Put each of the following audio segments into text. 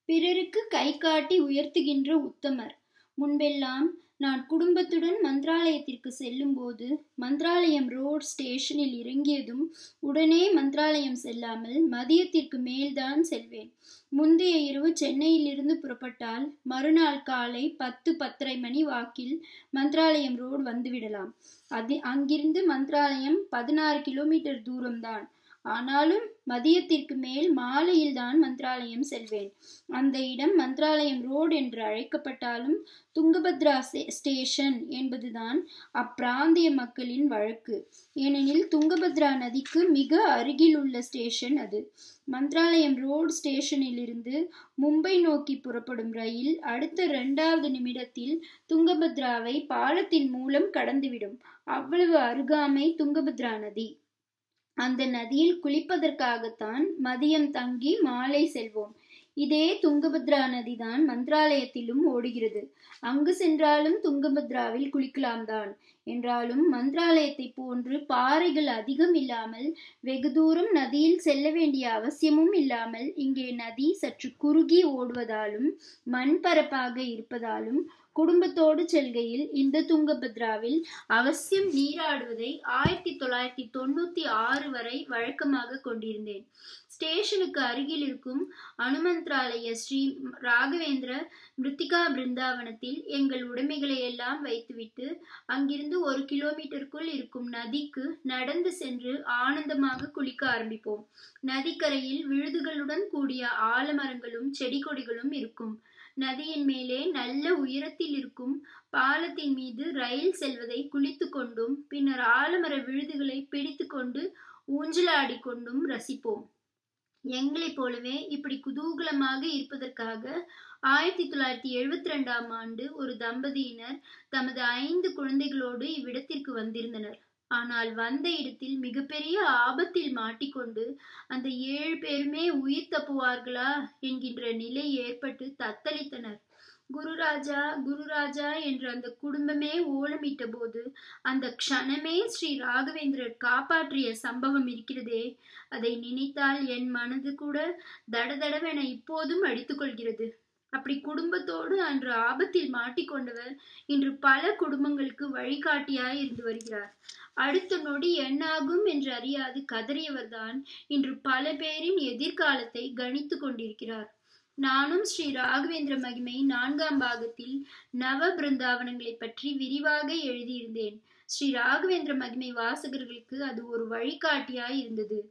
பிறருக்கு கை காட்டி உயர்த்துகின்ற உத்தமர் முன்பெல்லாம் நான் குடும்பத்துடன் மந்த்ராலயத்திற்கு செல்லும்போது மந்த்ராலயம் ரோட் ஸ்டேஷனில் இறங்கியதும் உடனே மந்த்ராலயம் செல்லாமல் மதியத்திற்கு மேல்தான் செல்வேன் முந்தைய இரவு சென்னையிலிருந்து புறப்பட்டால் மறுநாள் காலை பத்து பத்தரை மணி வாக்கில் மந்த்ராலயம் ரோடு வந்துவிடலாம் அது அங்கிருந்து மந்த்ராலயம் பதினாறு கிலோமீட்டர் தூரம்தான் ஆனாலும் மதியத்திற்கு மேல் மாலையில் தான் மந்த்ராலயம் செல்வேன் அந்த இடம் மந்த்ராலயம் ரோடு என்று அழைக்கப்பட்டாலும் துங்கபத்ரா ஸ்டேஷன் என்பதுதான் அப்பிராந்திய மக்களின் வழக்கு ஏனெனில் துங்கபத்ரா நதிக்கு மிக அருகில் உள்ள ஸ்டேஷன் அது மந்த்ராலயம் ரோடு ஸ்டேஷனில் இருந்து மும்பை நோக்கி புறப்படும் ரயில் அடுத்த இரண்டாவது நிமிடத்தில் துங்கபத்ராவை பாலத்தின் மூலம் கடந்துவிடும் அவ்வளவு அருகாமை துங்கபத்ரா நதி அந்த நதியில் குளிப்பதற்காகத்தான் மதியம் தங்கி மாலை செல்வோம் இதே துங்கபத்ரா நதிதான் மந்திராலயத்திலும் ஓடுகிறது அங்கு சென்றாலும் துங்கபத்ராவில் குளிக்கலாம் தான் என்றாலும் மந்திராலயத்தை போன்று பாறைகள் அதிகம் இல்லாமல் வெகு தூரம் நதியில் செல்ல வேண்டிய அவசியமும் இல்லாமல் இங்கே நதி சற்று குறுகி ஓடுவதாலும் மண் பரப்பாக இருப்பதாலும் குடும்பத்தோடு செல்கையில் இந்த துங்கபத்ராவில் அவசியம் நீராடுவதை ஆயிரத்தி தொள்ளாயிரத்தி தொண்ணூத்தி ஆறு வரை வழக்கமாக கொண்டிருந்தேன் ஸ்டேஷனுக்கு அருகில் இருக்கும் அனுமந்த்ராலய ஸ்ரீ ராகவேந்திர மிருத்திகா பிருந்தாவனத்தில் எங்கள் உடைமைகளை எல்லாம் வைத்துவிட்டு அங்கிருந்து ஒரு கிலோமீட்டருக்குள் இருக்கும் நதிக்கு நடந்து சென்று ஆனந்தமாக குளிக்க ஆரம்பிப்போம் நதிக்கரையில் விழுதுகளுடன் கூடிய ஆலமரங்களும் செடி கொடிகளும் இருக்கும் நதியின் மேலே நல்ல உயரத்தில் இருக்கும் பாலத்தின் மீது ரயில் செல்வதை குளித்து கொண்டும் பின்னர் ஆலமர விழுதுகளை பிடித்து கொண்டு ஊஞ்சலாடி கொண்டும் ரசிப்போம் எங்களைப் போலவே இப்படி குதூகலமாக இருப்பதற்காக ஆயிரத்தி தொள்ளாயிரத்தி எழுபத்தி ரெண்டாம் ஆண்டு ஒரு தம்பதியினர் தமது ஐந்து குழந்தைகளோடு இவ்விடத்திற்கு வந்திருந்தனர் ஆனால் வந்த இடத்தில் மிகப்பெரிய ஆபத்தில் மாட்டிக்கொண்டு அந்த ஏழு பேருமே உயிர் தப்புவார்களா என்கின்ற நிலை ஏற்பட்டு தத்தளித்தனர் குருராஜா குருராஜா என்று அந்த குடும்பமே ஓலமிட்ட போது அந்த க்ஷணமே ஸ்ரீ ராகவேந்திரர் காப்பாற்றிய சம்பவம் இருக்கிறதே அதை நினைத்தால் என் மனது கூட தடதடவென இப்போதும் அடித்துக் கொள்கிறது அப்படி குடும்பத்தோடு அன்று ஆபத்தில் மாட்டிக்கொண்டவர் இன்று பல குடும்பங்களுக்கு வழிகாட்டியாய் இருந்து வருகிறார் அடுத்த நொடி என்னாகும் என்று அறியாது கதறியவர்தான் இன்று பல பேரின் எதிர்காலத்தை கணித்து கொண்டிருக்கிறார் நானும் ஸ்ரீ ராகவேந்திர மகிமை நான்காம் பாகத்தில் நவ பிருந்தாவனங்களை பற்றி விரிவாக எழுதியிருந்தேன் ஸ்ரீ ராகவேந்திர மகிமை வாசகர்களுக்கு அது ஒரு வழிகாட்டியாய் இருந்தது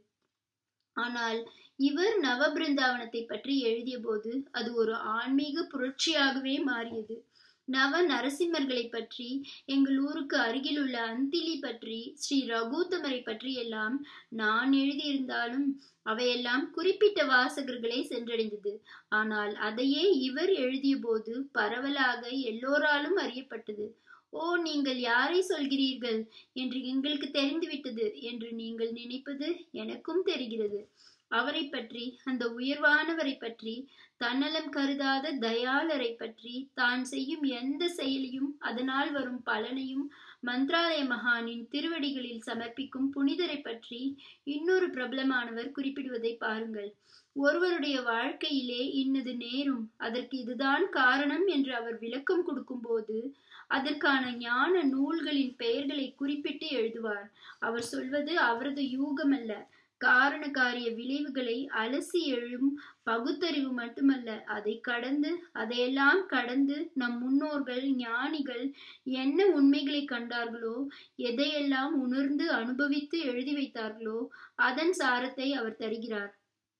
ஆனால் இவர் நவ பிருந்தாவனத்தை பற்றி எழுதிய போது அது ஒரு ஆன்மீக புரட்சியாகவே மாறியது நவ நரசிம்மர்களை பற்றி எங்கள் ஊருக்கு அருகில் உள்ள அந்திலி பற்றி ஸ்ரீ ரகுத்தமரை பற்றி எல்லாம் நான் எழுதியிருந்தாலும் அவையெல்லாம் குறிப்பிட்ட வாசகர்களை சென்றடைந்தது ஆனால் அதையே இவர் எழுதிய போது பரவலாக எல்லோராலும் அறியப்பட்டது ஓ நீங்கள் யாரை சொல்கிறீர்கள் என்று எங்களுக்கு தெரிந்துவிட்டது என்று நீங்கள் நினைப்பது எனக்கும் தெரிகிறது அவரை பற்றி அந்த உயர்வானவரை பற்றி தன்னலம் கருதாத தயாளரை பற்றி தான் செய்யும் எந்த செயலையும் அதனால் வரும் பலனையும் மந்த்ராலய மகானின் திருவடிகளில் சமர்ப்பிக்கும் புனிதரை பற்றி இன்னொரு பிரபலமானவர் குறிப்பிடுவதை பாருங்கள் ஒருவருடைய வாழ்க்கையிலே இன்னது நேரும் அதற்கு இதுதான் காரணம் என்று அவர் விளக்கம் கொடுக்கும்போது அதற்கான ஞான நூல்களின் பெயர்களை குறிப்பிட்டு எழுதுவார் அவர் சொல்வது அவரது யூகம் அல்ல காரண காரிய விளைவுகளை அலசி எழும் பகுத்தறிவு மட்டுமல்ல அதை கடந்து அதையெல்லாம் கடந்து நம் முன்னோர்கள் ஞானிகள் என்ன உண்மைகளை கண்டார்களோ எதையெல்லாம் உணர்ந்து அனுபவித்து எழுதி வைத்தார்களோ அதன் சாரத்தை அவர் தருகிறார்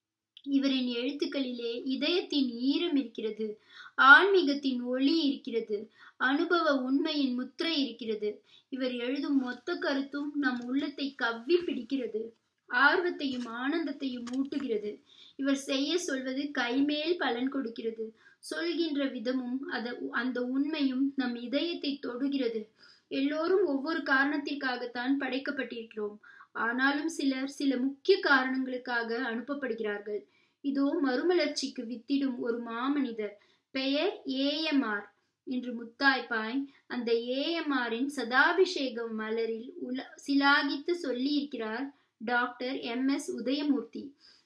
இவரின் எழுத்துக்களிலே இதயத்தின் ஈரம் இருக்கிறது ஆன்மீகத்தின் ஒளி இருக்கிறது அனுபவ உண்மையின் முத்திரை இருக்கிறது இவர் எழுதும் மொத்த கருத்தும் நம் உள்ளத்தை கவ்வி பிடிக்கிறது ஆர்வத்தையும் ஆனந்தத்தையும் ஊட்டுகிறது இவர் செய்ய சொல்வது கைமேல் பலன் கொடுக்கிறது சொல்கின்ற விதமும் அத அந்த உண்மையும் நம் இதயத்தை தொடுகிறது எல்லோரும் ஒவ்வொரு காரணத்திற்காகத்தான் படைக்கப்பட்டிருக்கிறோம் ஆனாலும் சிலர் சில முக்கிய காரணங்களுக்காக அனுப்பப்படுகிறார்கள் இதோ மறுமலர்ச்சிக்கு வித்திடும் ஒரு மாமனிதர் பெயர் ஏஎம்ஆர் என்று முத்தாய்ப்பாய் அந்த ஏஎம்ஆரின் சதாபிஷேக மலரில் உல சிலாகித்து சொல்லியிருக்கிறார் doctor M S Udayamurthy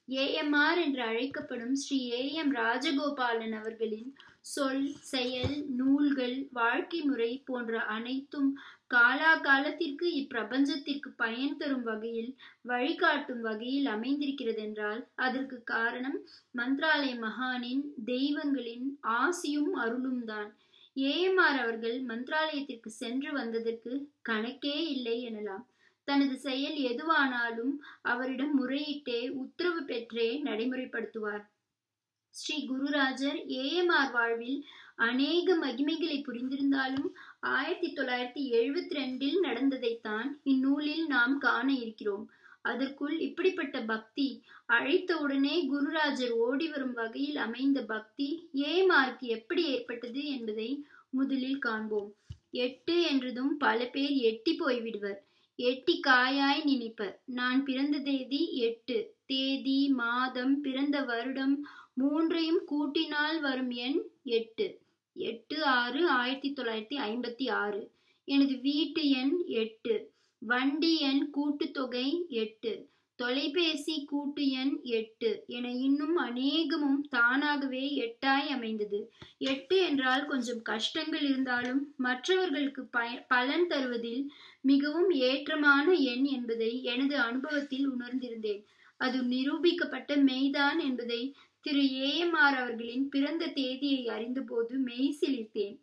AMR என்று அழைக்கப்படும் ஸ்ரீ ஏ எம் ராஜகோபாலன் அவர்களின் சொல் செயல் நூல்கள் வாழ்க்கை முறை போன்ற அனைத்தும் காலாகாலத்திற்கு இப்பிரபஞ்சத்திற்கு பயன் தரும் வகையில் வழிகாட்டும் வகையில் அமைந்திருக்கிறதென்றால் அதற்கு காரணம் மந்த்ராலய மகானின் தெய்வங்களின் ஆசியும் அருளும் தான் ஏஎம்ஆர் அவர்கள் மந்த்ராலயத்திற்கு சென்று வந்ததற்கு கணக்கே இல்லை எனலாம் தனது செயல் எதுவானாலும் அவரிடம் முறையிட்டே உத்தரவு பெற்றே நடைமுறைப்படுத்துவார் ஸ்ரீ குருராஜர் ஏஎம்ஆர் வாழ்வில் அநேக மகிமைகளை புரிந்திருந்தாலும் ஆயிரத்தி தொள்ளாயிரத்தி எழுபத்தி ரெண்டில் நடந்ததைத்தான் இந்நூலில் நாம் காண இருக்கிறோம் அதற்குள் இப்படிப்பட்ட பக்தி அழைத்தவுடனே குருராஜர் ஓடி வரும் வகையில் அமைந்த பக்தி ஏமார்க்கு எப்படி ஏற்பட்டது என்பதை முதலில் காண்போம் எட்டு என்றதும் பல பேர் எட்டி போய்விடுவர் எட்டி காயாய் நினைப்பர் நான் பிறந்த தேதி எட்டு தேதி மாதம் பிறந்த வருடம் மூன்றையும் கூட்டினால் வரும் எண் எட்டு எட்டு ஆறு ஆயிரத்தி தொள்ளாயிரத்தி ஐம்பத்தி ஆறு எனது வீட்டு எண் எட்டு வண்டி எண் கூட்டுத்தொகை எட்டு தொலைபேசி கூட்டு எண் எட்டு என இன்னும் அநேகமும் தானாகவே எட்டாய் அமைந்தது எட்டு என்றால் கொஞ்சம் கஷ்டங்கள் இருந்தாலும் மற்றவர்களுக்கு பய பலன் தருவதில் மிகவும் ஏற்றமான எண் என்பதை எனது அனுபவத்தில் உணர்ந்திருந்தேன் அது நிரூபிக்கப்பட்ட மெய்தான் என்பதை திரு ஏஎம்ஆர் அவர்களின் பிறந்த தேதியை அறிந்தபோது மெய் சிலிர்த்தேன்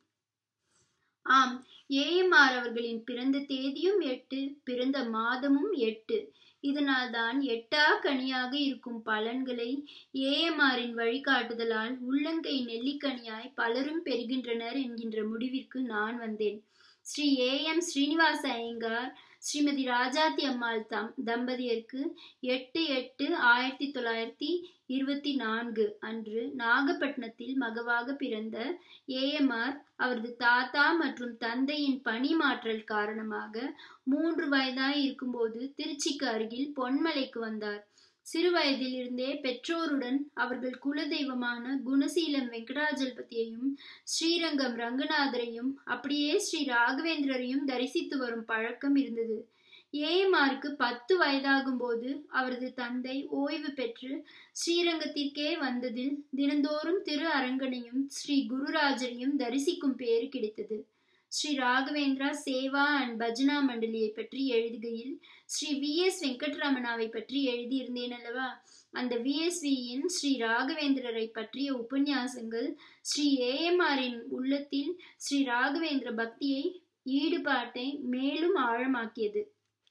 ஆம் ஏஎம்ஆர் அவர்களின் பிறந்த தேதியும் எட்டு பிறந்த மாதமும் எட்டு இதனால்தான் எட்டா கனியாக இருக்கும் பலன்களை ஏஎம்ஆரின் வழிகாட்டுதலால் உள்ளங்கை நெல்லிக்கனியாய் பலரும் பெறுகின்றனர் என்கின்ற முடிவிற்கு நான் வந்தேன் ஸ்ரீ ஏ எம் ஸ்ரீனிவாச ஐயங்கார் ஸ்ரீமதி ராஜாத்தி அம்மாள் தம் தம்பதியருக்கு எட்டு எட்டு ஆயிரத்தி தொள்ளாயிரத்தி இருபத்தி நான்கு அன்று நாகப்பட்டினத்தில் மகவாக பிறந்த ஏஎம்ஆர் அவரது தாத்தா மற்றும் தந்தையின் பணி மாற்றல் காரணமாக மூன்று வயதாய் இருக்கும்போது திருச்சிக்கு அருகில் பொன்மலைக்கு வந்தார் சிறு வயதில் இருந்தே பெற்றோருடன் அவர்கள் குலதெய்வமான குணசீலம் வெங்கடாஜலபதியையும் ஸ்ரீரங்கம் ரங்கநாதரையும் அப்படியே ஸ்ரீ ராகவேந்திரரையும் தரிசித்து வரும் பழக்கம் இருந்தது ஏஎம்ஆருக்கு பத்து வயதாகும் போது அவரது தந்தை ஓய்வு பெற்று ஸ்ரீரங்கத்திற்கே வந்ததில் தினந்தோறும் திரு அரங்கனையும் ஸ்ரீ குருராஜரையும் தரிசிக்கும் பேறு கிடைத்தது ஸ்ரீ ராகவேந்திரா சேவா அண்ட் பஜனா மண்டலியை பற்றி எழுதுகையில் ஸ்ரீ வி எஸ் வெங்கட்ரமணாவை பற்றி எழுதியிருந்தேன் அல்லவா அந்த விஎஸ்வியின் ஸ்ரீ ராகவேந்திரரை பற்றிய உபன்யாசங்கள் ஸ்ரீ ஏஎம்ஆரின் உள்ளத்தில் ஸ்ரீ ராகவேந்திர பக்தியை ஈடுபாட்டை மேலும் ஆழமாக்கியது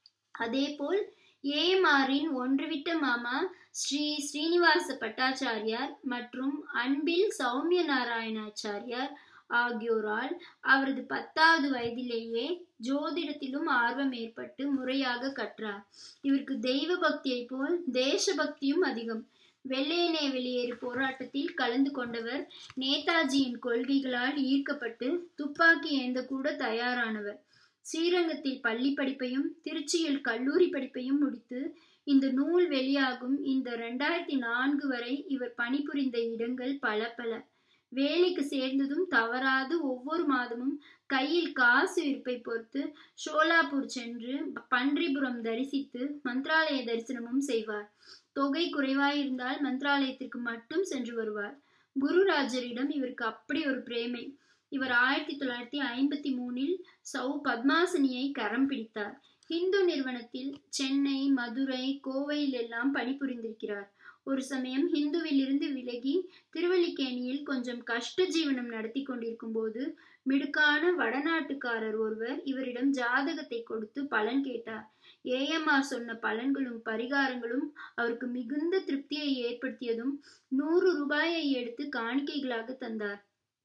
அதேபோல் ஏஎம்ஆரின் ஒன்றுவிட்ட மாமா ஸ்ரீ ஸ்ரீனிவாச பட்டாச்சாரியார் மற்றும் அன்பில் சௌமிய நாராயணாச்சாரியார் ஆகியோரால் அவரது பத்தாவது வயதிலேயே ஜோதிடத்திலும் ஆர்வம் ஏற்பட்டு முறையாக கற்றார் இவருக்கு தெய்வ பக்தியை போல் தேசபக்தியும் அதிகம் வெள்ளையனே வெளியேறு போராட்டத்தில் கலந்து கொண்டவர் நேதாஜியின் கொள்கைகளால் ஈர்க்கப்பட்டு துப்பாக்கி ஏந்த கூட தயாரானவர் ஸ்ரீரங்கத்தில் பள்ளி படிப்பையும் திருச்சியில் கல்லூரி படிப்பையும் முடித்து இந்த நூல் வெளியாகும் இந்த ரெண்டாயிரத்தி நான்கு வரை இவர் பணிபுரிந்த இடங்கள் பல பல வேலைக்கு சேர்ந்ததும் தவறாது ஒவ்வொரு மாதமும் கையில் காசு இருப்பை பொறுத்து ஷோலாப்பூர் சென்று பன்றிபுரம் தரிசித்து மந்த்ராலய தரிசனமும் செய்வார் தொகை குறைவாயிருந்தால் மந்த்ராலயத்திற்கு மட்டும் சென்று வருவார் குருராஜரிடம் இவருக்கு அப்படி ஒரு பிரேமை இவர் ஆயிரத்தி தொள்ளாயிரத்தி ஐம்பத்தி மூணில் சௌ பத்மாசனியை கரம் பிடித்தார் ஹிந்து நிறுவனத்தில் சென்னை மதுரை கோவையில் எல்லாம் பணிபுரிந்திருக்கிறார் ஒரு சமயம் ஹிந்துவில் இருந்து விலகி திருவல்லிக்கேணியில் கொஞ்சம் கஷ்ட ஜீவனம் நடத்தி கொண்டிருக்கும் போது மிடுக்கான வடநாட்டுக்காரர் ஒருவர் இவரிடம் ஜாதகத்தை கொடுத்து பலன் கேட்டார் ஏஎம்ஆர் சொன்ன பலன்களும் பரிகாரங்களும் அவருக்கு மிகுந்த திருப்தியை ஏற்படுத்தியதும் நூறு ரூபாயை எடுத்து காணிக்கைகளாக தந்தார்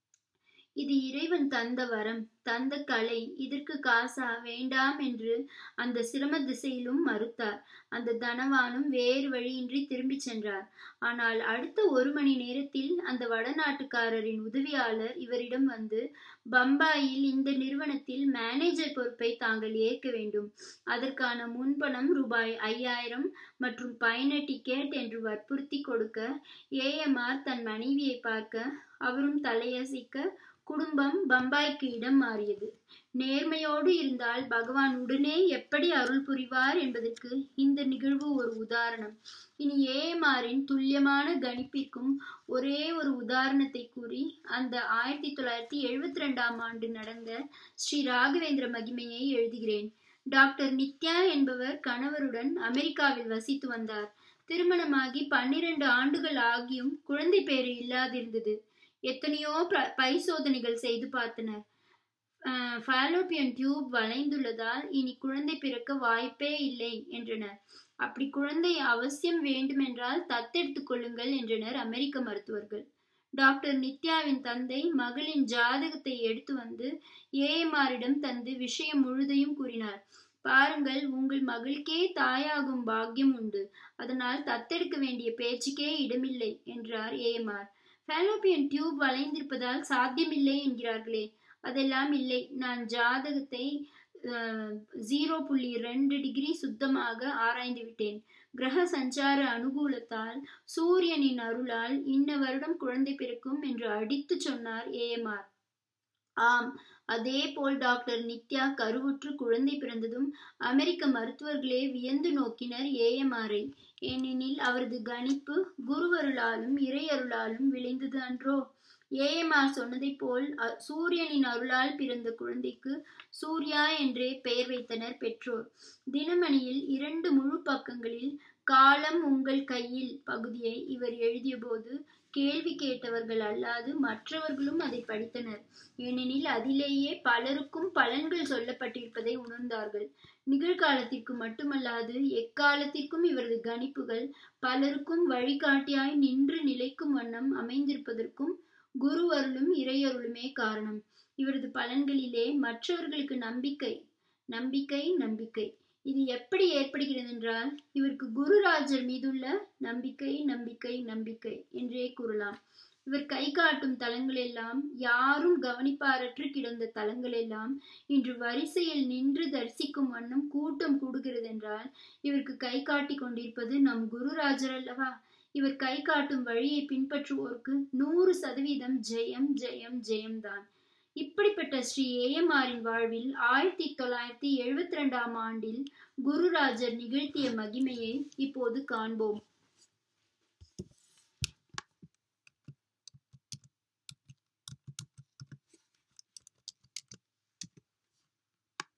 இது இறைவன் தந்த வரம் தந்த கலை இதற்கு காசா வேண்டாம் என்று அந்த சிரம திசையிலும் மறுத்தார் அந்த தனவானும் வேறு வழியின்றி திரும்பிச் சென்றார் ஆனால் அடுத்த ஒரு மணி நேரத்தில் அந்த வடநாட்டுக்காரரின் உதவியாளர் இவரிடம் வந்து பம்பாயில் இந்த நிறுவனத்தில் மேனேஜர் பொறுப்பை தாங்கள் ஏற்க வேண்டும் அதற்கான முன்பணம் ரூபாய் ஐயாயிரம் மற்றும் பயண டிக்கெட் என்று வற்புறுத்தி கொடுக்க ஏஎம்ஆர் தன் மனைவியை பார்க்க அவரும் தலையசைக்க குடும்பம் பம்பாய்க்கு இடம் மாறியது நேர்மையோடு இருந்தால் பகவான் உடனே எப்படி அருள் புரிவார் என்பதற்கு இந்த நிகழ்வு ஒரு உதாரணம் இனி ஏஎம்ஆரின் துல்லியமான கணிப்பிற்கும் ஒரே ஒரு உதாரணத்தை கூறி அந்த ஆயிரத்தி தொள்ளாயிரத்தி எழுபத்தி ரெண்டாம் ஆண்டு நடந்த ஸ்ரீ ராகவேந்திர மகிமையை எழுதுகிறேன் டாக்டர் நித்யா என்பவர் கணவருடன் அமெரிக்காவில் வசித்து வந்தார் திருமணமாகி பன்னிரண்டு ஆண்டுகள் ஆகியும் குழந்தை பேறு இல்லாதிருந்தது எத்தனையோ பரிசோதனைகள் செய்து பார்த்தனர் ஃபாலோப்பியன் டியூப் வளைந்துள்ளதால் இனி குழந்தை பிறக்க வாய்ப்பே இல்லை என்றனர் அப்படி குழந்தை அவசியம் வேண்டுமென்றால் தத்தெடுத்துக் கொள்ளுங்கள் என்றனர் அமெரிக்க மருத்துவர்கள் டாக்டர் நித்யாவின் தந்தை மகளின் ஜாதகத்தை எடுத்து வந்து ஏஎம்ஆரிடம் தந்து விஷயம் முழுதையும் கூறினார் பாருங்கள் உங்கள் மகளுக்கே தாயாகும் பாக்கியம் உண்டு அதனால் தத்தெடுக்க வேண்டிய பேச்சுக்கே இடமில்லை என்றார் ஏஎம்ஆர் ஃபேலோப்பியன் டியூப் வளைந்திருப்பதால் சாத்தியமில்லை என்கிறார்களே அதெல்லாம் இல்லை நான் ஜாதகத்தை ஜீரோ புள்ளி ரெண்டு டிகிரி சுத்தமாக ஆராய்ந்து விட்டேன் கிரக சஞ்சார அனுகூலத்தால் சூரியனின் அருளால் இன்ன வருடம் குழந்தை பிறக்கும் என்று அடித்து சொன்னார் ஏஎம்ஆர் ஆம் அதே போல் டாக்டர் நித்யா கருவுற்று குழந்தை பிறந்ததும் அமெரிக்க மருத்துவர்களே வியந்து நோக்கினர் ஏஎம்ஆரை ஏனெனில் அவரது கணிப்பு குருவருளாலும் இறையருளாலும் விளைந்தது அன்றோ ஏஎம்ஆர் சொன்னதை போல் சூரியனின் அருளால் பிறந்த குழந்தைக்கு சூர்யா என்றே பெயர் வைத்தனர் பெற்றோர் தினமணியில் இரண்டு முழு பக்கங்களில் காலம் உங்கள் கையில் பகுதியை இவர் எழுதியபோது கேள்வி கேட்டவர்கள் அல்லாது மற்றவர்களும் அதை படித்தனர் ஏனெனில் அதிலேயே பலருக்கும் பலன்கள் சொல்லப்பட்டிருப்பதை உணர்ந்தார்கள் நிகழ்காலத்திற்கு மட்டுமல்லாது எக்காலத்திற்கும் இவரது கணிப்புகள் பலருக்கும் வழிகாட்டியாய் நின்று நிலைக்கும் வண்ணம் அமைந்திருப்பதற்கும் குரு அருளும் இறையருளுமே காரணம் இவரது பலன்களிலே மற்றவர்களுக்கு நம்பிக்கை நம்பிக்கை நம்பிக்கை இது எப்படி ஏற்படுகிறது என்றால் இவருக்கு குருராஜர் மீதுள்ள நம்பிக்கை நம்பிக்கை நம்பிக்கை என்றே கூறலாம் இவர் கை காட்டும் தலங்கள் எல்லாம் யாரும் கவனிப்பாரற்று கிடந்த தலங்கள் எல்லாம் இன்று வரிசையில் நின்று தரிசிக்கும் வண்ணம் கூட்டம் கூடுகிறது என்றால் இவருக்கு கை காட்டி கொண்டிருப்பது நம் குருராஜர் அல்லவா இவர் கை காட்டும் வழியை பின்பற்றுவோருக்கு நூறு சதவீதம் ஜெயம் ஜெயம் ஜெயம்தான் இப்படிப்பட்ட ஸ்ரீ ஏஎம்ஆரின் வாழ்வில் ஆயிரத்தி தொள்ளாயிரத்தி எழுபத்தி ரெண்டாம் ஆண்டில் குருராஜர் நிகழ்த்திய மகிமையை இப்போது காண்போம்